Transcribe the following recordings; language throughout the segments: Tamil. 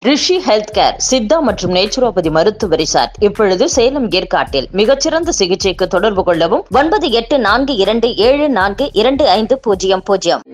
ரிஷி ஹெல்த் கேர் சித்தா மற்றும் நேச்சுரோபதி மருத்துவ ரிசார்ட் இப்பொழுது சேலம் ஏற்காட்டில் மிகச்சிறந்த சிகிச்சைக்கு தொடர்பு கொள்ளவும் ஒன்பது எட்டு நான்கு இரண்டு ஏழு நான்கு இரண்டு ஐந்து பூஜ்ஜியம் பூஜ்ஜியம்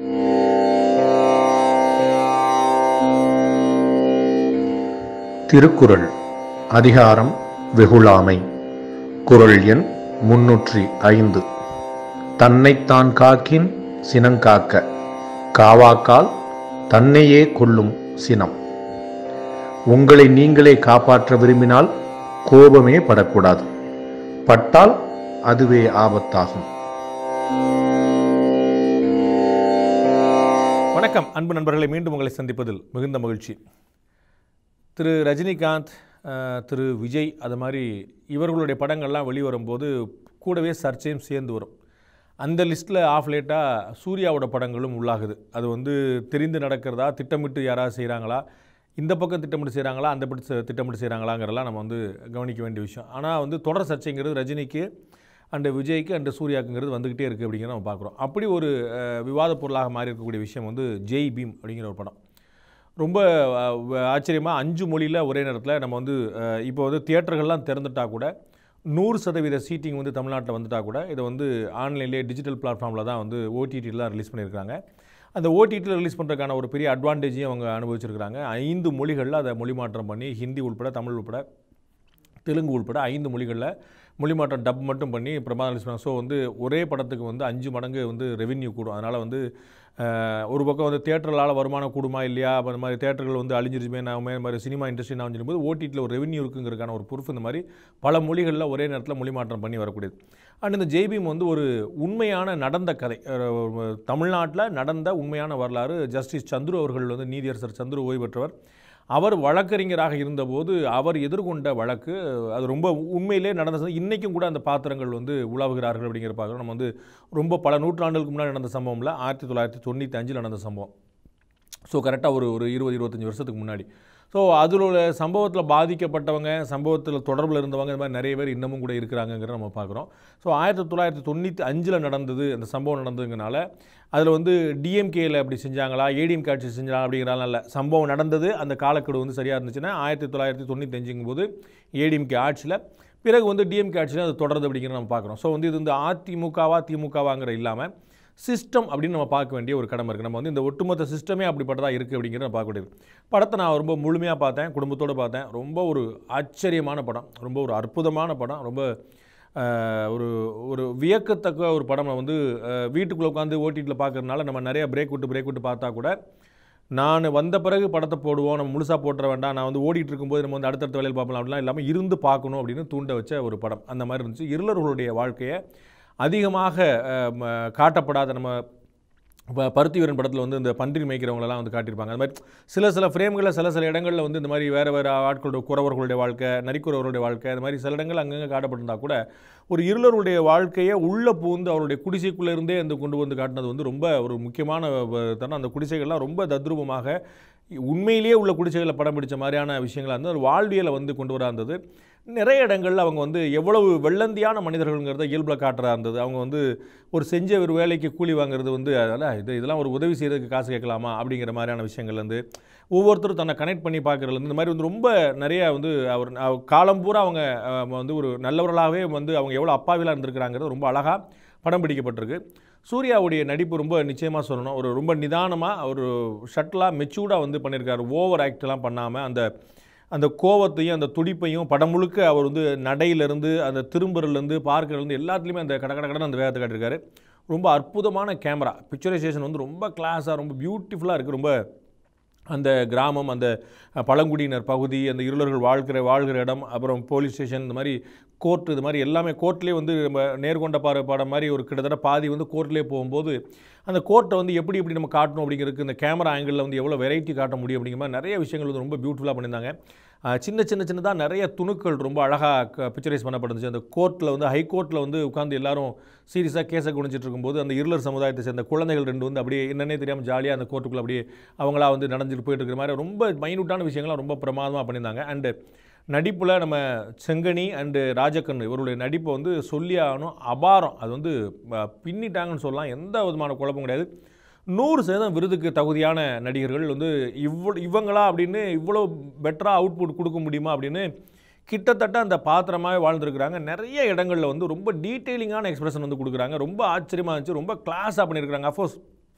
திருக்குறள் அதிகாரம் வெகுளாமை குறள் எண் முன்னூற்றி ஐந்து தன்னைத்தான் காக்கின் சினங்காக்க காவாக்கால் தன்னையே கொள்ளும் சினம் உங்களை நீங்களே காப்பாற்ற விரும்பினால் கோபமே படக்கூடாது பட்டால் அதுவே ஆபத்தாகும் வணக்கம் அன்பு நண்பர்களை மீண்டும் உங்களை சந்திப்பதில் மிகுந்த மகிழ்ச்சி திரு ரஜினிகாந்த் அஹ், திரு விஜய் அது மாதிரி இவர்களுடைய படங்கள்லாம் வெளிவரும்போது கூடவே சர்ச்சையும் சேர்ந்து வரும் அந்த லிஸ்ட்டில் ஆஃப் லேட்டாக சூர்யாவோட படங்களும் உள்ளாகுது அது வந்து தெரிந்து நடக்கிறதா திட்டமிட்டு யாராவது செய்கிறாங்களா இந்த பக்கம் திட்டமிட்டு செய்கிறாங்களா அந்த பக்கம் செ- திட்டமிட்டு செய்கிறாங்களாங்கிறதெல்லாம் நம்ம வந்து கவனிக்க வேண்டிய விஷயம் ஆனால் வந்து தொடர் சர்ச்சைங்கிறது ரஜினிக்கு அண்டு விஜய்க்கு அண்டு சூர்யாக்குங்கிறது வந்துக்கிட்டே இருக்குது அப்படிங்கிறத நம்ம பார்க்குறோம் அப்படி ஒரு அஹ், விவாதப் பொருளாக மாறி இருக்கக்கூடிய விஷயம் வந்து ஜெய் பீம் அப்படிங்கிற ஒரு படம் ரொம்ப ஆச்சரியமாக அஞ்சு மொழியில் ஒரே நேரத்தில் நம்ம வந்து அஹ், இப்போ வந்து தியேட்டர்கள்லாம் திறந்துட்டா கூட நூறு சதவீத சீட்டிங் வந்து தமிழ்நாட்டில் வந்துட்டா கூட இதை வந்து ஆன்லைன்லேயே டிஜிட்டல் பிளாட்ஃபார்மில் தான் வந்து ஓடிடியில் ரிலீஸ் பண்ணியிருக்காங்க அந்த ஓடிடியில் ரிலீஸ் பண்ணுறதுக்கான ஒரு பெரிய அட்வான்டேஜையும் அவங்க அனுபவிச்சிருக்காங்க ஐந்து மொழிகளில் அதை மொழி மாற்றம் பண்ணி ஹிந்தி உள்பட தமிழ் உள்பட தெலுங்கு உள்பட ஐந்து மொழிகளில் மொழி மாற்றம் டப் மட்டும் பண்ணி பிரமாதம் ரிலீஸ் பண்ணாங்க ஸோ வந்து ஒரே படத்துக்கு வந்து அஞ்சு மடங்கு வந்து ரெவென்யூ கூடும் அதனால் வந்து அஹ், ஒரு பக்கம் வந்து தேட்டர்களால் வருமானம் கூடுமா இல்லையா அப்போ இந்த மாதிரி தேட்டர்கள் வந்து அழிஞ்சிருச்சுமே நாமே இந்த மாதிரி சினிமா இண்டஸ்ட்ரி நான் சொல்லும்போது ஓடிடியில் ஒரு ரெவென்யூ இருக்குங்கிறதுக்கான ஒரு ப்ரூஃப் இந்த மாதிரி பல மொழிகளில் ஒரே நேரத்தில் மொழி மாற்றம் பண்ணி வரக்கூடியது அண்ட் இந்த ஜெய்பீம் வந்து ஒரு உண்மையான நடந்த கதை அஹ், தமிழ்நாட்டில் நடந்த உண்மையான வரலாறு ஜஸ்டிஸ் சந்துரு அவர்கள் வந்து நீதியரசர் சந்துரு ஓய்வு பெற்றவர் அவர் வழக்கறிஞராக இருந்தபோது அவர் எதிர்கொண்ட வழக்கு அது ரொம்ப உண்மையிலே நடந்த இன்றைக்கும் கூட அந்த பாத்திரங்கள் வந்து உலாவுகிறார்கள் அப்படிங்கிற பார்க்குறோம் நம்ம வந்து ரொம்ப பல நூற்றாண்டுகளுக்கு முன்னாடி நடந்த சம்பவம்ல ஆயிரத்தி தொள்ளாயிரத்தி தொண்ணூற்றி அஞ்சில் நடந்த சம்பவம் ஸோ கரெக்டாக ஒரு ஒரு இருபது இருபத்தஞ்சி வருஷத்துக்கு முன்னாடி ஸோ அதில் உள்ள சம்பவத்தில் பாதிக்கப்பட்டவங்க சம்பவத்தில் தொடர்பில் இருந்தவங்க இந்த மாதிரி நிறைய பேர் இன்னமும் கூட இருக்கிறாங்கங்கிறத நம்ம பார்க்குறோம் ஸோ ஆயிரத்தி தொள்ளாயிரத்தி தொண்ணூற்றி அஞ்சில் நடந்தது அந்த சம்பவம் நடந்ததுங்கனால அதில் வந்து டிஎம்கேயில் அப்படி செஞ்சாங்களா ஏடிஎம் ஆட்சி செஞ்சாங்களா அப்படிங்கிறனால இல்லை சம்பவம் நடந்தது அந்த காலக்கெடு வந்து சரியாக இருந்துச்சுன்னா ஆயிரத்தி தொள்ளாயிரத்தி தொண்ணூத்தஞ்சுங்கும் போது ஏடிஎம்கே ஆட்சியில் பிறகு வந்து டிஎம்கே ஆட்சியில் அது தொடருது அப்படிங்கிறத நம்ம பார்க்குறோம் ஸோ வந்து இது வந்து அதிமுகவா திமுகவாங்கிற இல்லாமல் சிஸ்டம் அப்படின்னு நம்ம பார்க்க வேண்டிய ஒரு கடமை இருக்குது நம்ம வந்து இந்த ஒட்டுமொத்த சிஸ்டமே அப்படிப்பட்டதாக இருக்குது அப்படிங்கிறத நம்ம பார்க்க வேண்டியது படத்தை நான் ரொம்ப முழுமையாக பார்த்தேன் குடும்பத்தோடு பார்த்தேன் ரொம்ப ஒரு ஆச்சரியமான படம் ரொம்ப ஒரு அற்புதமான படம் ரொம்ப ஆஹ், ஒரு ஒரு வியக்கத்தக்க ஒரு படம் நம்ம வந்து ஆஹ், வீட்டுக்குள்ளே உட்காந்து ஓடிடியில் பார்க்கறதுனால நம்ம நிறைய பிரேக் விட்டு பிரேக் விட்டு பார்த்தா கூட நான் வந்த பிறகு படத்தை போடுவோம் நம்ம முழுசாக போட்டுற வேண்டாம் நான் வந்து ஓடிட்டு இருக்கும்போது நம்ம வந்து அடுத்தடுத்த வேலையில் பார்க்கலாம் அப்படிலாம் இல்லாமல் இருந்து பார்க்கணும் அப்படின்னு தூண்ட வச்ச ஒரு படம் அந்த மாதிரி இருந்துச்சு இருளர்களுடைய வாழ்க்கையை அதிகமாக அஹ், ம- காட்டப்படாத நம்ம இப்போ பருத்தி வீரன் படத்தில் வந்து இந்த பன்றி மேய்க்கிறவங்களெல்லாம் வந்து காட்டியிருப்பாங்க அது மாதிரி சில சில ஃப்ரேம்களில் சில சில இடங்களில் வந்து இந்த மாதிரி வேறு வேறு ஆட்களோட குறவர்களுடைய வாழ்க்கை நரிக்குறவர்களுடைய வாழ்க்கை அது மாதிரி சில இடங்கள் அங்கங்கே காட்டப்பட்டிருந்தா கூட ஒரு இருளருடைய வாழ்க்கையை உள்ளே பூந்து அவருடைய குடிசைக்குள்ளே இருந்தே அந்த கொண்டு வந்து காட்டினது வந்து ரொம்ப ஒரு முக்கியமான வ- தருணம் அந்த குடிசைகள்லாம் ரொம்ப தத்ரூபமாக உண்மையிலேயே உள்ள குடிசைகளை படம் பிடிச்ச மாதிரியான விஷயங்களாக இருந்து ஒரு வாழ்வியலை வந்து கொண்டு வரா இருந்தது நிறைய இடங்களில் அவங்க வந்து எவ்வளவு வெள்ளந்தியான மனிதர்கள்ங்கிறத இயல்பில் காட்டுறா இருந்தது அவங்க வந்து ஒரு செஞ்ச ஒரு வேலைக்கு கூலி வாங்குறது வந்து அதெல்லாம் இது இதெல்லாம் ஒரு உதவி செய்யறதுக்கு காசு கேட்கலாமா அப்படிங்கிற மாதிரியான விஷயங்கள் வந்து ஒவ்வொருத்தரும் தன்னை கனெக்ட் பண்ணி பார்க்குறதுல இந்த மாதிரி வந்து ரொம்ப நிறைய வந்து அவர் அவர் காலம் பூரா அவங்க அஹ், வந்து ஒரு நல்லவர்களாகவே வந்து அவங்க எவ்வளோ அப்பாவிலாக இருந்திருக்கிறாங்கிறது ரொம்ப அழகாக படம் பிடிக்கப்பட்டிருக்கு சூர்யாவுடைய நடிப்பு ரொம்ப நிச்சயமாக சொல்லணும் ஒரு ரொம்ப நிதானமாக ஒரு ஷட்டிலாக மெச்சூர்டாக வந்து பண்ணியிருக்காரு ஓவர் ஆக்ட்லாம் பண்ணாமல் அந்த அந்த கோவத்தையும் அந்த துடிப்பையும் படம் முழுக்க அவர் வந்து நடையிலேருந்து அந்த திரும்புறதுலேருந்து பார்க்கறதுலேருந்து எல்லாத்துலேயுமே அந்த கட கட கடன்னு அந்த வேகத்தை காட்டியிருக்காரு ரொம்ப அற்புதமான கேமரா பிக்சரைசேஷன் வந்து ரொம்ப கிளாஸாக ரொம்ப பியூட்டிஃபுல்லாக இருக்குது ரொம்ப அந்த கிராமம் அந்த அஹ், பழங்குடியினர் பகுதி அந்த இருளர்கள் வாழ்கிற வாழ்கிற இடம் அப்புறம் போலீஸ் ஸ்டேஷன் இந்த மாதிரி கோர்ட் இது மாதிரி எல்லாமே கோர்ட்லேயே வந்து நம்ம நேர்கொண்ட பாரு படம் மாதிரி ஒரு கிட்டத்தட்ட பாதி வந்து கோர்ட்லேயே போகும்போது அந்த கோர்ட்டை வந்து எப்படி எப்படி நம்ம காட்டணும் அப்படிங்கிறதுக்கு இந்த கேமரா ஆங்கிளில் வந்து எவ்வளோ வெரைட்டி காட்ட முடியும் அப்படிங்கிற மாதிரி நிறைய விஷயங்கள் வந்து ரொம்ப பியூட்டிஃபுல்லாக பண்ணியிருந்தாங்க அஹ், சின்ன சின்ன சின்னதாக நிறைய துணுக்கள் ரொம்ப அழகாக பிக்சரைஸ் பண்ணப்பட்டுருந்துச்சு அந்த கோர்ட்டில் வந்து ஹை கோர்ட்டில் வந்து உட்காந்து எல்லாரும் சீரியஸாக கேஸை குடிச்சிட்டு இருக்கும்போது அந்த இருளர் சமுதாயத்தை சேர்ந்த குழந்தைகள் ரெண்டு வந்து அப்படியே என்னன்னே தெரியாமல் ஜாலியாக அந்த கோர்ட்டுக்குள்ளே அப்படியே அவங்களா வந்து நடந்துட்டு போயிட்டு இருக்கிற மாதிரி ரொம்ப மைனூட்டான விஷயங்கள்லாம் ரொம்ப பிரமாதமாக பண்ணியிருந்தாங்க அண்டு நடிப்பில் நம்ம செங்கனி அண்டு ராஜக்கண்ணு இவருடைய நடிப்பை வந்து சொல்லி ஆகணும் அபாரம் அது வந்து அஹ், பின்னிட்டாங்கன்னு சொல்லலாம் எந்த விதமான குழப்பம் கிடையாது நூறு சதவீதம் விருதுக்கு தகுதியான நடிகர்கள் வந்து இவ்வளோ இவங்களா அப்படின்னு இவ்வளோ பெட்டராக அவுட்புட் கொடுக்க முடியுமா அப்படின்னு கிட்டத்தட்ட அந்த பாத்திரமாகவே வாழ்ந்துருக்குறாங்க நிறைய இடங்களில் வந்து ரொம்ப டீட்டெயிலிங்கான எக்ஸ்பிரஷன் வந்து கொடுக்குறாங்க ரொம்ப ஆச்சரியமாக இருந்துச்சு ரொம்ப கிளாஸாக பண்ணியிருக்கிறாங்க அஃப்கோர்ஸ்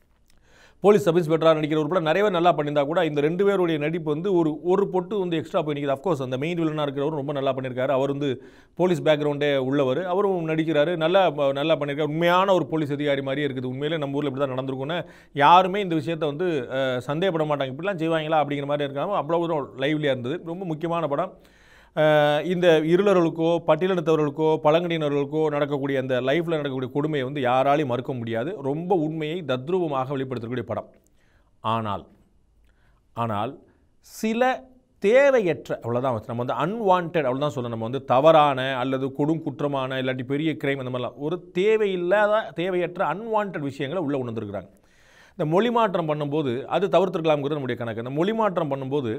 போலீஸ் சப் இன்ஸ்பெக்டராக நடிக்கிற ஒரு படம் நிறைய பேர் நல்லா பண்ணியிருந்தா கூட இந்த ரெண்டு பேருடைய நடிப்பு வந்து ஒரு ஒரு பொட்டு வந்து எக்ஸ்ட்ரா போய் நிற்கிது அஃப்கோர்ஸ் அந்த மெயின் வில்லனாக இருக்கிறவர் ரொம்ப நல்லா பண்ணியிருக்காரு அவர் வந்து போலீஸ் பேக்ரவுண்டே உள்ளவர் அவரும் நடிக்கிறாரு நல்லா நல்லா பண்ணியிருக்காரு உண்மையான ஒரு போலீஸ் அதிகாரி மாதிரியே இருக்குது உண்மையிலே நம்ம ஊரில் இப்படி தான் நடந்திருக்கும்னு யாருமே இந்த விஷயத்தை வந்து அஹ், சந்தேகப்பட மாட்டாங்க இப்படிலாம் செய்வாங்களா அப்படிங்கிற மாதிரி இருக்காங்க அவ்வளோ தூரம் லைவ்லியாக இருந்தது ரொம்ப முக்கியமான படம் அஹ், இந்த இருளர்களுக்கோ பட்டியலினத்தவர்களுக்கோ பழங்குடியினர்களுக்கோ நடக்கக்கூடிய அந்த லைஃப்பில் நடக்கக்கூடிய கொடுமையை வந்து யாராலையும் மறுக்க முடியாது ரொம்ப உண்மையை தத்ரூபமாக வெளிப்படுத்தக்கூடிய படம் ஆனால் ஆனால் சில தேவையற்ற அவ்வளோதான் நம்ம வந்து அன்வான்ட் அவ்வளோதான் சொல்லணும் நம்ம வந்து தவறான அல்லது கொடும் குற்றமான இல்லாட்டி பெரிய கிரைம் அந்த மாதிரிலாம் ஒரு தேவையில்லாத தேவையற்ற அன்வான்ட் விஷயங்களை உள்ளே உணர்ந்துருக்குறாங்க இந்த மொழி மாற்றம் பண்ணும்போது அது தவிர்த்துருக்கலாம்ங்கிறது நம்முடைய கணக்கு இந்த மொழி மாற்றம் பண்ணும்போது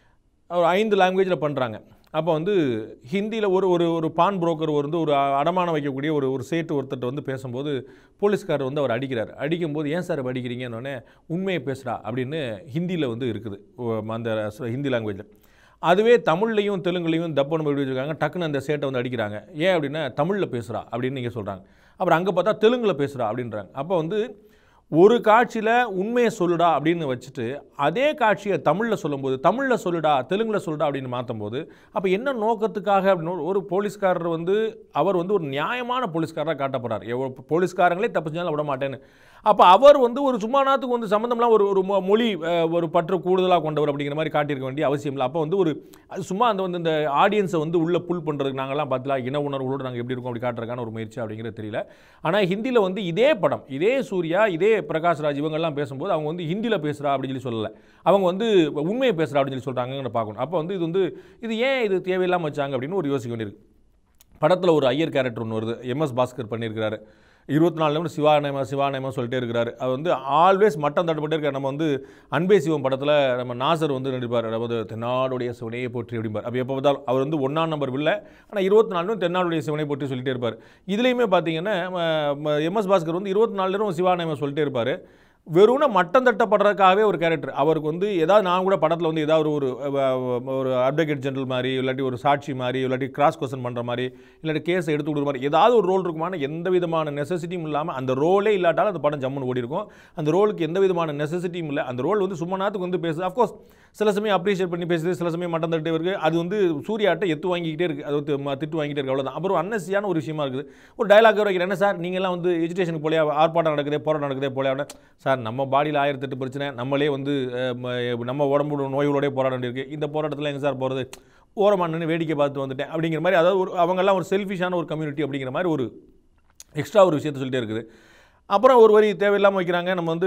ஒரு ஐந்து லாங்குவேஜில் பண்ணுறாங்க அப்போ வந்து ஹிந்தியில் ஒரு ஒரு ஒரு பான் புரோக்கர் வந்து ஒரு அடமானம் வைக்கக்கூடிய ஒரு ஒரு சேட்டு ஒருத்தர்ட்ட வந்து பேசும்போது போலீஸ்காரர் வந்து அவர் அடிக்கிறார் அடிக்கும்போது ஏன் சார் இப்படி அடிக்கிறீங்கன்னொடனே உண்மையை பேசுகிறா அப்படின்னு ஹிந்தியில் வந்து இருக்குது ஓ, அந்த ச- ஹிந்தி லாங்குவேஜில் அதுவே தமிழ்லையும் தெலுங்குலையும் தப்பு நம்ம வச்சுருக்காங்க டக்குன்னு அந்த சேட்டை வந்து அடிக்கிறாங்க ஏன் அப்படின்னா தமிழில் பேசுகிறா அப்படின்னு நீங்கள் சொல்கிறாங்க அப்புறம் அங்கே பார்த்தா தெலுங்கில் பேசுகிறா அப்படின்றாங்க அப்போ வந்து ஒரு காட்சியில் உண்மையை சொல்லுடா அப்படின்னு வச்சுட்டு அதே காட்சியை தமிழில் சொல்லும்போது தமிழில் சொல்லுடா தெலுங்கில் சொல்லுடா அப்படின்னு மாற்றும்போது அப்போ என்ன நோக்கத்துக்காக அப்படின்னு ஒரு- ஒரு போலீஸ்காரர் வந்து அவர் வந்து ஒரு நியாயமான போலீஸ்காரராக காட்டப்படுறார் எவ்வளோ போலீஸ்காரங்களே தப்பு செஞ்சாலும் விட மாட்டேன்னு அப்போ அவர் வந்து ஒரு சும்மா நாத்துக்கு வந்து சம்மந்தம்லாம் ஒரு ஒரு மொ- மொழி அஹ், ஒரு பற்று கூடுதலாக கொண்டவர் அப்படிங்கிற மாதிரி காட்டியிருக்க வேண்டிய அவசியம் இல்லை அப்போ வந்து ஒரு அது சும்மா அந்த வந்து இந்த ஆடியன்ஸை வந்து உள்ளே புல் பண்ணுறதுக்கு நாங்கள்லாம் பார்த்தலாம் இன உணர்வுகளோடு நாங்கள் எப்படி இருக்கோம் அப்படி காட்டுறதுக்கான ஒரு முயற்சி அப்படிங்கிறது தெரியல ஆனால் ஹிந்தியில் வந்து இதே படம் இதே சூர்யா இதே பிரகாஷ்ராஜ் இவங்கெல்லாம் பேசும்போது அவங்க வந்து ஹிந்தியில் பேசுகிறா அப்படின்னு சொல்லி சொல்லலை அவங்க வந்து உண்மையை பேசுகிறா அப்படின்னு சொல்லி சொல்கிறாங்கன்னு பார்க்கணும் அப்போ வந்து இது வந்து இது ஏன் இது தேவையில்லாமல் வச்சாங்க அப்படின்னு ஒரு யோசிக்க வேண்டியிருக்கு படத்தில் ஒரு ஐயர் கேரக்டர் ஒன்று வருது எம்எஸ் பாஸ்கர் பண்ணியிருக்கிறாரு இருபத்தி நாலு நிமிடம் சிவானயமா சிவானயமா சொல்லிட்டே இருக்கிறாரு அது வந்து ஆல்வேஸ் மட்டம் தட்டப்பட்டே இருக்காரு நம்ம வந்து அன்பே சிவம் படத்தில் நம்ம நாசர் வந்து நடிப்பார் அதாவது தென்னாடுடைய சிவனையை போற்றி அப்படிம்பார் அப்போ எப்போ பார்த்தாலும் அவர் வந்து ஒன்றாம் நம்பர் இல்லை ஆனால் இருபத்தி நாலு நிமிடம் தென்னாடுடைய சிவனை போற்றி சொல்லிட்டே இருப்பார் இதுலேயுமே பார்த்தீங்கன்னா எம்எஸ் பாஸ்கர் வந்து இருபத்தி நாலு நேரம் சிவானயமா சொல்லிட்டே இருப்பார் வெறும்னா மட்டம் தட்டப்படுறதுக்காகவே ஒரு கேரக்டர் அவருக்கு வந்து ஏதாவது நான் கூட படத்தில் வந்து ஏதாவது ஒரு அஹ், ஒரு அட்வொகேட் ஜெனரல் மாதிரி இல்லாட்டி ஒரு சாட்சி மாதிரி இல்லாட்டி கிராஸ் கொஸ்டின் பண்ணுற மாதிரி இல்லாட்டி கேஸை எடுத்து கொடுக்குற மாதிரி ஏதாவது ஒரு ரோல் இருக்குமான எந்த விதமான நெசசிட்டியும் இல்லாமல் அந்த ரோலே இல்லாட்டாலும் அந்த படம் ஜம்முன்னு ஓடி இருக்கும் அந்த ரோலுக்கு எந்த விதமான நெசசிட்டியும் இல்லை அந்த ரோல் வந்து சும்மா நேரத்துக்கு வந்து பேசுது அஃப்கோர்ஸ் சில சமயம் அப்ரிஷியேட் பண்ணி பேசுது சில சமயம் மட்டம் தட்டே இருக்குது அது வந்து சூர்யாட்ட எத்து வாங்கிக்கிட்டே இருக்குது அது வந்து ம- திட்டு வாங்கிட்டே இருக்கு அவ்வளோதான் அப்புறம் அன்னசியான ஒரு விஷயமா இருக்குது ஒரு டயலாக் வைக்கிற என்ன சார் நீங்கள்லாம் வந்து எஜுகேஷனுக்கு போலையா ஆர்ப்பாட்டம் நடக்குதே போராட்டம் நடக்குதே போலையா சார் நம்ம பாடியில் ஆயிரத்தெட்டு பிரச்சனை நம்மளே வந்து அஹ், ம- நம்ம உடம்பு நோய்களோடய போராட வேண்டியிருக்கு இந்த போராட்டத்தில் எங்கே சார் போகிறது ஓரமாக நின்று வேடிக்கை பார்த்து வந்துட்டேன் அப்படிங்கிற மாதிரி அதாவது ஒரு அவங்கெல்லாம் ஒரு செல்ஃபிஷான ஒரு கம்யூனிட்டி அப்படிங்கிற மாதிரி ஒரு எக்ஸ்ட்ரா ஒரு விஷயத்த சொல்லிட்டே இருக்குது அப்புறம் ஒரு வரி தேவையில்லாமல் வைக்கிறாங்க நம்ம வந்து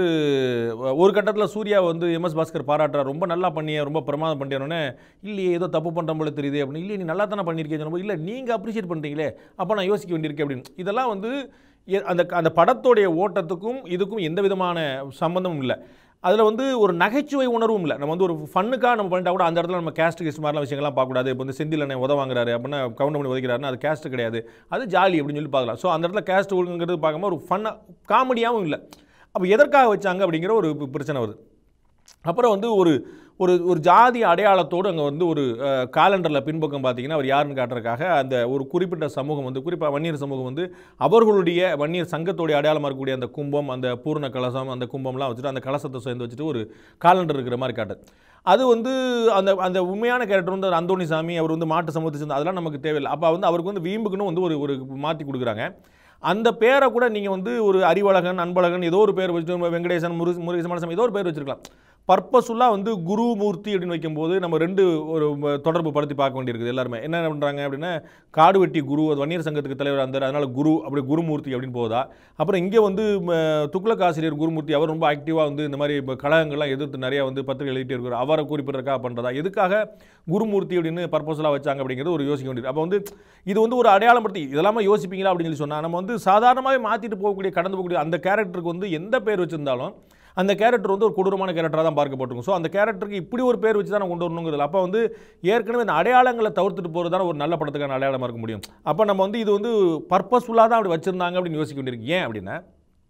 ஒரு கட்டத்தில் சூர்யா வந்து எம்எஸ் பாஸ்கர் பாராட்டுறார் ரொம்ப நல்லா பண்ணிய ரொம்ப பிரமாதம் பண்ணியானோடனே இல்லையே ஏதோ தப்பு பண்ணுற போல தெரியுது அப்படின்னு இல்லையே நீ நல்லா தானே பண்ணியிருக்கேன் சொல்லும்போது இல்லை நீங்கள் அப்ரிஷியேட் பண்ணுறீங்களே அப்போ நான் யோசிக்க வேண்டியிருக்கேன் அப்படின்னு இதெல்லாம் வந்து எ- அந்த அந்த படத்தோடைய ஓட்டத்துக்கும் இதுக்கும் எந்த விதமான சம்மந்தமும் இல்லை அதில் வந்து ஒரு நகைச்சுவை உணர்வும் இல்லை நம்ம வந்து ஒரு ஃபன்னுக்காக நம்ம பண்ணிட்டா கூட அந்த இடத்துல நம்ம கேஸ்ட் கிஸ்ட் மாதிரிலாம் விஷயங்கள்லாம் பார்க்கக்கூடாது இப்போ வந்து செந்தில் அண்ணன் உத வாங்குறாரு அப்படின்னா கவுண்ட் பண்ணி உதைக்கிறாருன்னா அது கேஸ்ட் கிடையாது அது ஜாலி அப்படின்னு சொல்லி பார்க்கலாம் ஸோ அந்த இடத்துல கேஸ்ட் ஒழுங்குங்கிறது பார்க்கும்போது ஒரு ஃபன்னாக காமெடியாகவும் இல்லை அப்போ எதற்காக வச்சாங்க அப்படிங்கிற ஒரு பி- பிரச்சனை வருது அப்புறம் வந்து ஒரு ஒரு ஒரு ஜாதி அடையாளத்தோடு அங்கே வந்து ஒரு காலண்டரில் பின்பக்கம் பார்த்தீங்கன்னா அவர் யாருன்னு காட்டுறதுக்காக அந்த ஒரு குறிப்பிட்ட சமூகம் வந்து குறிப்பாக வன்னியர் சமூகம் வந்து அவர்களுடைய வன்னியர் சங்கத்தோடைய அடையாளமாக இருக்கக்கூடிய அந்த கும்பம் அந்த பூர்ண கலசம் அந்த கும்பம்லாம் வச்சுட்டு அந்த கலசத்தை சேர்ந்து வச்சுட்டு ஒரு காலண்டர் இருக்கிற மாதிரி காட்டுது அது வந்து அந்த அந்த உண்மையான கேரக்டர் வந்து அவர் அந்தோணிசாமி அவர் வந்து மாட்டு சமூகத்தை சேர்ந்து அதெல்லாம் நமக்கு தேவையில்லை அப்போ வந்து அவருக்கு வந்து வீம்புக்குன்னு வந்து ஒரு ஒரு மாற்றி கொடுக்குறாங்க அந்த பேரை கூட நீங்கள் வந்து ஒரு அறிவழகன் அன்பழகன் ஏதோ ஒரு பேர் வச்சுட்டு வெங்கடேசன் முரு முருகேசன் ஏதோ ஒரு பேர் வச்சிருக்கலாம் பர்பஸ்ஃபுல்லாக வந்து குருமூர்த்தி அப்படின்னு வைக்கும்போது நம்ம ரெண்டு ஒரு ம- தொடர்பு படுத்தி பார்க்க வேண்டியிருக்குது எல்லாருமே என்ன பண்ணுறாங்க அப்படின்னா காடு வெட்டி குரு அது வன்னியர் சங்கத்துக்கு தலைவர் அந்த அதனால குரு அப்படி குருமூர்த்தி அப்படின்னு போதா அப்புறம் இங்கே வந்து ம, துக்ளக் ஆசிரியர் குருமூர்த்தி அவர் ரொம்ப ஆக்டிவாக வந்து இந்த மாதிரி இப்ப கழகங்கள்லாம் எதிர்த்து நிறையா வந்து பத்திரிகை எழுதிட்டே இருக்கிறார் அவரை குறிப்பிடறக்காக பண்ணுறதா எதுக்காக குருமூர்த்தி அப்படின்னு பர்பஸ்ஃபுல்லாக வச்சாங்க அப்படிங்கிறது ஒரு யோசிக்க வேண்டியது அப்போ வந்து இது வந்து ஒரு அடையாளம் படுத்தி இதெல்லாமே யோசிப்பீங்களா அப்படின்னு சொல்லி சொன்னால் நம்ம வந்து சாதாரணமாகவே மாற்றிட்டு போகக்கூடிய கடந்து போகக்கூடிய அந்த கேரக்டருக்கு வந்து எந்த பேர் வச்சிருந்தாலும் அந்த கேரக்டர் வந்து ஒரு கொடூரமான கேரக்டராக தான் பார்க்கப்பட்டிருக்கும் ஸோ அந்த கேரக்டருக்கு இப்படி ஒரு பேர் வச்சு தான் நம்ம கொண்டு வரணுங்கிறது அப்போ வந்து ஏற்கனவே இந்த அடையாளங்களை தவிர்த்துட்டு போகிறது தான் ஒரு நல்ல படத்துக்கான அடையாளமாக இருக்க முடியும் அப்போ நம்ம வந்து இது வந்து பர்பஸ்ஃபுல்லாக தான் அப்படி வச்சுருந்தாங்க அப்படின்னு யோசிக்க வேண்டியிருக்கு ஏன் அப்படின்னா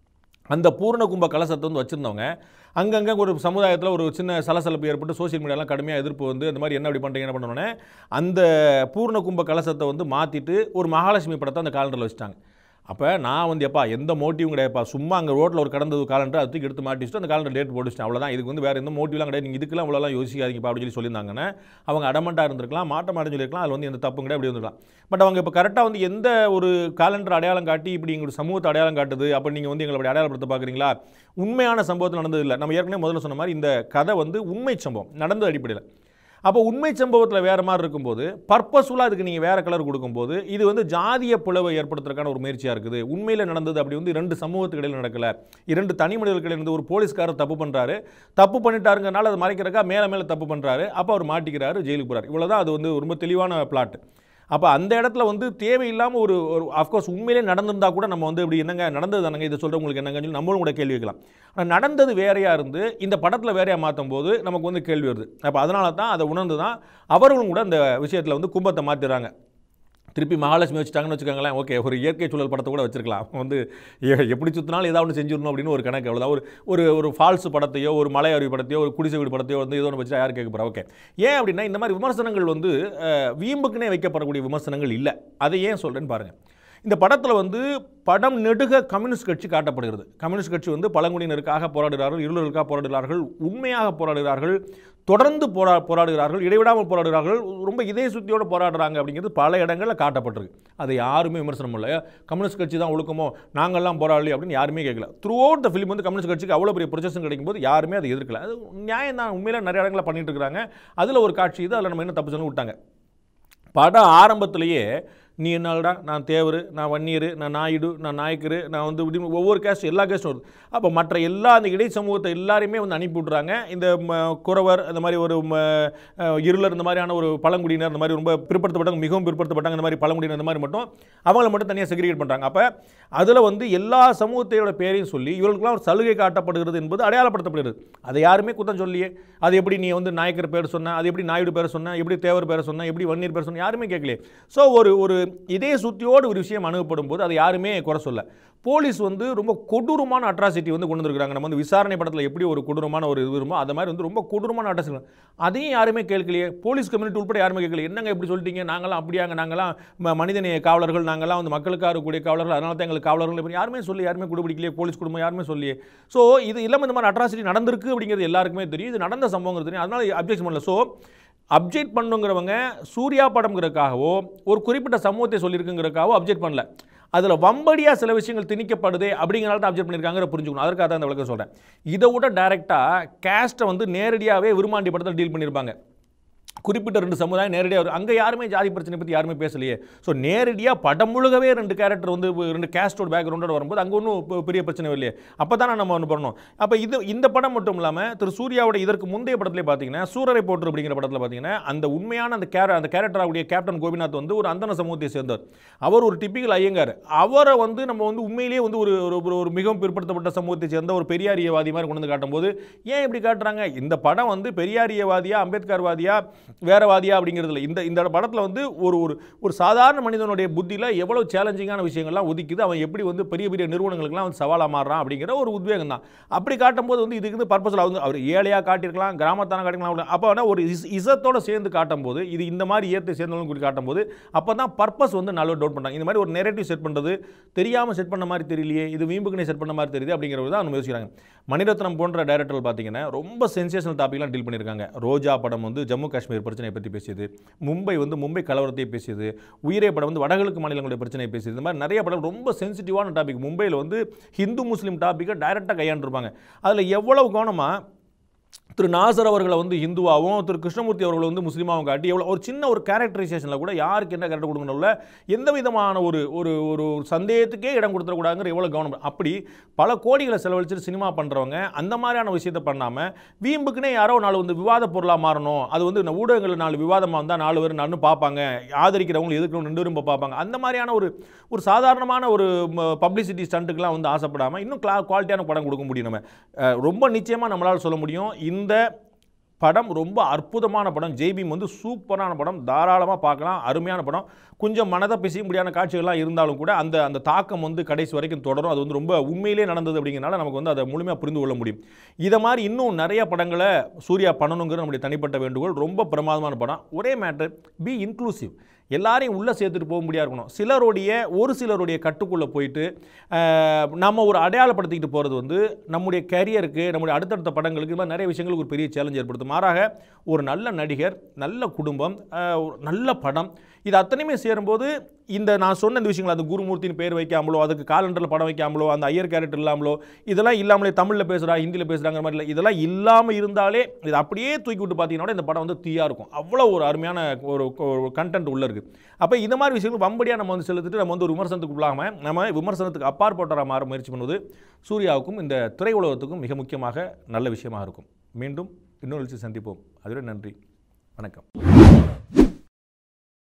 அந்த பூர்ண கும்ப கலசத்தை வந்து வச்சுருந்தவங்க அங்கங்கே ஒரு சமுதாயத்தில் ஒரு சின்ன சலசலப்பு ஏற்பட்டு சோஷியல் மீடியாலாம் கடுமையாக எதிர்ப்பு வந்து இந்த மாதிரி என்ன இப்படி பண்ணுறீங்க என்ன பண்ணணுன்னே அந்த பூர்ண கும்ப கலசத்தை வந்து மாற்றிட்டு ஒரு மகாலட்சுமி படத்தை அந்த காலண்டரில் வச்சுட்டாங்க அப்போ நான் வந்து எப்பா எந்த மோட்டிவும் கிடையாதுப்பா சும்மா அங்கே ரோட்டில் ஒரு கடந்தது காலண்டர் அது தூக்கி எடுத்து மாட்டி வச்சுட்டு அந்த காலண்டர் டேட் போட்டு வச்சிட்டேன் அவ்வளோதான் இதுக்கு வந்து வேறு எந்த மோட்டிவ்லாம் கிடையாது நீங்கள் இதுக்கெல்லாம் இவ்வளோலாம் யோசிக்காதீங்கப்பா அப்படின்னு சொல்லி சொல்லியிருந்தாங்கன்னா அவங்க அடமெண்ட்டாக இருந்திருக்கலாம் மாட்ட மாட்டேன்னு சொல்லியிருக்கலாம் அதில் வந்து எந்த தப்பும் கிடையாது அப்படி வந்துருக்கலாம் பட் அவங்க இப்போ கரெக்டாக வந்து எந்த ஒரு காலண்டர் அடையாளம் காட்டி இப்படி எங்களுடைய சமூகத்தை அடையாளம் காட்டுது அப்போ நீங்கள் வந்து எங்களை அப்படி அடையாளப்படுத்த பார்க்குறீங்களா உண்மையான சம்பவத்தில் நடந்தது இல்லை நம்ம ஏற்கனவே முதல்ல சொன்ன மாதிரி இந்த கதை வந்து உண்மை சம்பவம் நடந்த அடிப்படையில் அப்போ உண்மை சம்பவத்தில் வேறு மாதிரி இருக்கும்போது பர்பஸ்ஃபுல்லாக அதுக்கு நீங்கள் வேறு கலர் கொடுக்கும்போது இது வந்து ஜாதிய பிளவை ஏற்படுத்துறதுக்கான ஒரு முயற்சியாக இருக்குது உண்மையில் நடந்தது அப்படி வந்து இரண்டு சமூகத்துக்கு இடையில் நடக்கல இரண்டு தனி மனிதர்களுக்கு இடையில இருந்து ஒரு போலீஸ்காரர் தப்பு பண்ணுறாரு தப்பு பண்ணிட்டாருங்கனால அதை மறைக்கிறக்கா மேலே மேலே தப்பு பண்ணுறாரு அப்போ அவர் மாட்டிக்கிறாரு ஜெயிலுக்கு போகிறார் இவ்வளோதான் அது வந்து ரொம்ப தெளிவான பிளாட் அப்போ அந்த இடத்துல வந்து தேவையில்லாமல் ஒரு ஒரு அஃப்கோர்ஸ் உண்மையிலே நடந்திருந்தா கூட நம்ம வந்து இப்படி என்னங்க நடந்தது தானங்க இதை சொல்கிறவங்களுக்கு என்னங்கன்னு சொல்லி நம்மளும் கூட கேள்வி வைக்கலாம் ஆனால் நடந்தது வேறையாக இருந்து இந்த படத்தில் வேறையாக மாற்றும் போது நமக்கு வந்து கேள்வி வருது அப்போ அதனால தான் அதை உணர்ந்து தான் அவர்களும் கூட அந்த விஷயத்தில் வந்து கும்பத்தை மாற்றிடுறாங்க திருப்பி மகாலட்சுமி வச்சுட்டாங்கன்னு வச்சுக்கோங்களேன் ஓகே ஒரு இயற்கை சூழல் படத்தை கூட வச்சிருக்கலாம் வந்து எ- எப்படி சுற்றினாலும் ஏதாவது ஒன்று செஞ்சிடணும் அப்படின்னு ஒரு கணக்கு அவ்வளோதான் ஒரு ஒரு ஒரு ஃபால்ஸ் படத்தையோ ஒரு மலை அருவி படத்தையோ ஒரு குடிசை வீடு படத்தையோ வந்து ஏதோ ஒன்று வச்சுட்டா யார் கேட்க போகிறா ஓகே ஏன் அப்படின்னா இந்த மாதிரி விமர்சனங்கள் வந்து அஹ், வீம்புக்குனே வைக்கப்படக்கூடிய விமர்சனங்கள் இல்லை அதை ஏன் சொல்கிறேன்னு பாருங்கள் இந்த படத்தில் வந்து படம் நெடுக கம்யூனிஸ்ட் கட்சி காட்டப்படுகிறது கம்யூனிஸ்ட் கட்சி வந்து பழங்குடியினருக்காக போராடுகிறார்கள் இருளருக்காக போராடுகிறார்கள் உண்மையாக போராடுகிறார்கள் தொடர்ந்து போரா போராடுகிறார்கள் இடைவிடாமல் போராடுகிறார்கள் ரொம்ப இதய சுத்தியோடு போராடுறாங்க அப்படிங்கிறது பல இடங்களில் காட்டப்பட்டிருக்கு அதை யாருமே விமர்சனம் இல்லை கம்யூனிஸ்ட் கட்சி தான் ஒழுக்கமோ நாங்கள்லாம் போராடலையே அப்படின்னு யாருமே கேட்கல throughout the film communist கம்யூனிஸ்ட் கட்சிக்கு அவ்வளோ பெரிய ப்ரொஜெக்ஷன் கிடைக்கும்போது யாருமே அதை எதிர்க்கல அது நியாயம் தான் உண்மையில நிறைய இடங்களில் பண்ணிட்டு இருக்காங்க அதில் ஒரு காட்சி இது அதில் நம்ம என்ன தப்பு சொல்லி விட்டாங்க படம் ஆரம்பத்திலேயே நீ என்னடா நான் தேவர் நான் வன்னியர் நான் நாயுடு நான் நாயக்கர் நான் வந்து இப்படி ஒவ்வொரு கேஸ்ட் எல்லா கேஸ்டும் வருது அப்போ மற்ற எல்லா அந்த இடை சமூகத்தை எல்லாரையுமே வந்து அனுப்பி விட்றாங்க இந்த ம, குறவர் அந்த மாதிரி ஒரு ம, அஹ், இருளர் இந்த மாதிரியான ஒரு பழங்குடியினர் இந்த மாதிரி ரொம்ப பிற்படுத்தப்பட்டவங்க மிகவும் பிற்படுத்தப்பட்டாங்க இந்த மாதிரி பழங்குடியினர் இந்த மாதிரி மட்டும் அவங்கள மட்டும் தனியாக செக்ரிகேட் பண்ணுறாங்க அப்போ அதில் வந்து எல்லா சமூகத்தையோட பேரையும் சொல்லி இவர்களுக்கெல்லாம் ஒரு சலுகை காட்டப்படுகிறது என்பது அடையாளப்படுத்தப்படுகிறது அதை யாருமே குத்தம் சொல்லியே அது எப்படி நீ வந்து நாயக்கர் பேர் சொன்ன அது எப்படி நாயுடு பேர் சொன்ன எப்படி தேவர் பேர் சொன்ன எப்படி வன்னியர் பேர் சொன்ன யாருமே கேட்கலையே ஸோ ஒரு ஒரு இதே சுத்தியோடு ஒரு விஷயம் அணுகப்படும் போது அதை யாருமே குறை சொல்ல போலீஸ் வந்து ரொம்ப கொடூரமான அட்ராசிட்டி வந்து கொண்டு வந்திருக்காங்க நம்ம வந்து விசாரணை படத்தில் எப்படி ஒரு கொடூரமான ஒரு இது வருமோ அது மாதிரி வந்து ரொம்ப கொடூரமான அட்ராசிட்டி அதையும் யாருமே கேட்கலையே போலீஸ் கம்யூனிட்டி உட்பட யாருமே கேட்கல என்னங்க இப்படி சொல்லிட்டீங்க நாங்களாம் அப்படியாங்க நாங்களாம் ம- மனிதநேய காவலர்கள் நாங்களாம் வந்து மக்களுக்காக இருக்கக்கூடிய காவலர்கள் அதனால தான் எங்களுக்கு காவலர்கள் இப்படி யாருமே சொல்லி யாருமே குடுபிடிக்கலையே போலீஸ் குடும்பம் யாருமே சொல்லியே ஸோ இது இல்லாமல் இந்த மாதிரி அட்ராசிட்டி நடந்திருக்கு அப்படிங்கிறது எல்லாருக்குமே தெரியும் இது நடந்த சம்பவங்கிறது தெரியும் அதனால அப்ஜெக்ஷன் பண்ணல ஸோ அப்ஜெக்ட் பண்ணுங்கிறவங்க சூர்யா படம்ங்கிறதுக்காகவோ ஒரு குறிப்பிட்ட சமூகத்தை சொல்லியிருக்குங்கிறதுக்காகவோ அப்ஜெக்ட் பண்ணல அதில் வம்படியாக சில விஷயங்கள் திணிக்கப்படுதே அப்படிங்கிறனால தான் அப்ஜெக்ட் பண்ணியிருக்காங்கிற புரிஞ்சுக்கணும் அதற்காக தான் அந்த விளக்கம் சொல்கிறேன் இதை விட டைரெக்டாக கேஸ்ட்டை வந்து நேரடியாகவே விருமாண்டி படத்தில் டீல் பண்ணியிருப்பாங்க குறிப்பிட்ட ரெண்டு சமுதாயம் நேரடியாக அங்கே யாருமே ஜாதி பிரச்சனை பற்றி யாருமே பேசலையே ஸோ நேரடியாக படம் முழுகவே ரெண்டு கேரக்டர் வந்து ரெண்டு கேஸ்டோட பேக்ரவுண்டோட வரும்போது அங்கே ஒன்றும் பெரிய பிரச்சனை இல்லையே அப்போ தானே நம்ம ஒன்று பண்ணணும் அப்போ இது இந்த படம் மட்டும் இல்லாமல் திரு சூர்யாவோட இதற்கு முந்தைய படத்திலே பார்த்தீங்கன்னா சூரரை போட்டு அப்படிங்கிற படத்தில் பார்த்தீங்கன்னா அந்த உண்மையான அந்த கேர அந்த கேரக்டராவுடைய கேப்டன் கோபிநாத் வந்து ஒரு அந்தன சமூகத்தை சேர்ந்தவர் அவர் ஒரு டிப்பிக்கல் ஐயங்கார் அவரை வந்து நம்ம வந்து உண்மையிலேயே வந்து ஒரு ஒரு- ஒரு ஒரு மிகவும் பிற்படுத்தப்பட்ட சமூகத்தை சேர்ந்த ஒரு பெரியாரியவாதி மாதிரி கொண்டு வந்து காட்டும்போது ஏன் இப்படி காட்டுறாங்க இந்த படம் வந்து பெரியாரியவாதியா அம்பேத்கர்வாதியா வேறவாதியா அப்படிங்கிறதுல இந்த இந்த படத்தில் வந்து ஒரு ஒரு ஒரு சாதாரண மனிதனுடைய புத்தியில் எவ்வளவு சேலஞ்சிங்கான விஷயங்கள்லாம் ஒதுக்கிது அவன் எப்படி வந்து பெரிய பெரிய நிறுவனங்களுக்குலாம் வந்து சவாலாக மாறுறான் அப்படிங்கிற ஒரு உத்வேகம் தான் அப்படி காட்டும்போது வந்து இதுக்கு வந்து பர்பஸில் வந்து அவர் ஏழையாக காட்டியிருக்கலாம் கிராமத்தான காட்டிக்கலாம் அப்போ ஆனால் ஒரு இஸ் இசத்தோட சேர்ந்து காட்டும்போது இது இந்த மாதிரி இயற்கை சேர்ந்தவங்க குறித்து காட்டும்போது அப்போ தான் பர்பஸ் வந்து நல்ல டவுட் பண்ணுறாங்க இந்த மாதிரி ஒரு நெரேட்டிவ் செட் பண்ணுறது தெரியாமல் செட் பண்ண மாதிரி தெரியலையே இது வீம்புக்குனே செட் பண்ண மாதிரி தெரியுது அப்படிங்கிறது தான் அவங்க யோசிக்கிறாங்க மணிரத்னம் போன்ற டைரக்டர்கள் பார்த்தீங்கன்னா ரொம்ப சென்சேஷனல் டாபிக்லாம் டீல் பண்ணியிருக்காங்க ரோஜா படம் வந்து ஜம்மு காஷ்மீர் பிரச்சனையை பற்றி பேசியது மும்பை வந்து மும்பை கலவரத்தை பேசியது உயிரே படம் வந்து வடகிழக்கு மாநிலங்களுடைய பிரச்சனையை பேசியது இந்த மாதிரி நிறைய படம் ரொம்ப சென்சிட்டிவான டாபிக் மும்பையில் வந்து ஹிந்து முஸ்லீம் டாப்பிக்கை டைரெக்டாக கையாண்டுருப்பாங்க அதில் எவ்வளவு கவனமாக திரு நாசர் அவர்களை வந்து ஹிந்துவாகவும் திரு கிருஷ்ணமூர்த்தி அவர்களை வந்து முஸ்லீமாவும் காட்டி எவ்வளோ ஒரு சின்ன ஒரு கேரக்டரைசேஷனில் கூட யாருக்கு என்ன கேரக்டர் கொடுக்கணும்ல எந்த விதமான ஒரு ஒரு ஒரு சந்தேகத்துக்கே இடம் கொடுத்துடக்கூடாதுங்கிற எவ்வளோ கவனம் அப்படி பல கோடிகளை செலவழிச்சிட்டு சினிமா பண்ணுறவங்க அந்த மாதிரியான விஷயத்தை பண்ணாமல் வீம்புக்குனே யாரோ நாலு வந்து விவாத பொருளாக மாறணும் அது வந்து இந்த ஊடகங்களில் நாலு விவாதமாக வந்தால் நாலு பேர் நானும் பார்ப்பாங்க ஆதரிக்கிறவங்க எதுக்கணும் ரெண்டு பேரும் பார்ப்பாங்க அந்த மாதிரியான ஒரு ஒரு சாதாரணமான ஒரு பப்ளிசிட்டி ஸ்டண்ட்டுக்கெலாம் வந்து ஆசைப்படாமல் இன்னும் கிளா குவாலிட்டியான படம் கொடுக்க முடியும் நம்ம அஹ், ரொம்ப நிச்சயமாக நம்மளால் சொல்ல முடியும் இந்த படம் ரொம்ப அற்புதமான படம் ஜெய்பீம் வந்து சூப்பரான படம் தாராளமாக பார்க்கலாம் அருமையான படம் கொஞ்சம் மனதை பிசைய முடியாத காட்சிகள்லாம் இருந்தாலும் கூட அந்த அந்த தாக்கம் வந்து கடைசி வரைக்கும் தொடரும் அது வந்து ரொம்ப உண்மையிலே நடந்தது அப்படிங்கிறனால நமக்கு வந்து அதை முழுமையாக புரிந்து கொள்ள முடியும் இதை மாதிரி இன்னும் நிறைய படங்களை சூர்யா பண்ணணுங்கிற நம்முடைய தனிப்பட்ட வேண்டுகோள் ரொம்ப பிரமாதமான படம் ஒரே மேட்டர் பி இன்க்ளூசிவ் எல்லாரையும் உள்ளே சேர்த்துட்டு போக முடியாது இருக்கணும் சிலருடைய ஒரு சிலருடைய கட்டுக்குள்ளே போயிட்டு ஆஹ், நம்ம ஒரு அடையாளப்படுத்திக்கிட்டு போகிறது வந்து நம்முடைய கரியருக்கு நம்முடைய அடுத்தடுத்த படங்களுக்கு இது மாதிரி நிறைய விஷயங்களுக்கு ஒரு பெரிய சேலஞ்ச் ஏற்படுத்தும் மாறாக ஒரு நல்ல நடிகர் நல்ல குடும்பம் ஆஹ், ஒரு நல்ல படம் இது அத்தனையுமே சேரும்போது இந்த நான் சொன்ன இந்த விஷயங்கள் அந்த குருமூர்த்தின்னு பேர் வைக்காமலோ அதுக்கு காலண்டரில் படம் வைக்காமலோ அந்த ஐயர் கேரக்டர் இல்லாமலோ இதெல்லாம் இல்லாமலே தமிழில் பேசுகிறா ஹிந்தியில் பேசுகிறாங்கிற மாதிரி இல்லை இதெல்லாம் இல்லாமல் இருந்தாலே இது அப்படியே தூக்கி விட்டு பார்த்தீங்கன்னா இந்த படம் வந்து தீயாக இருக்கும் அவ்வளோ ஒரு அருமையான ஒரு ஒரு கண்டென்ட் உள்ளே இருக்குது அப்போ இந்த மாதிரி விஷயங்கள் வம்படியாக நம்ம வந்து செலுத்திட்டு நம்ம வந்து ஒரு விமர்சனத்துக்கு உள்ளாமல் நம்ம விமர்சனத்துக்கு அப்பாற்பட்டவராக மாற முயற்சி பண்ணுவது சூர்யாவுக்கும் இந்த திரை உலகத்துக்கும் மிக முக்கியமாக நல்ல விஷயமாக இருக்கும் மீண்டும் இன்னொரு விஷயம் சந்திப்போம் அதுவே நன்றி வணக்கம்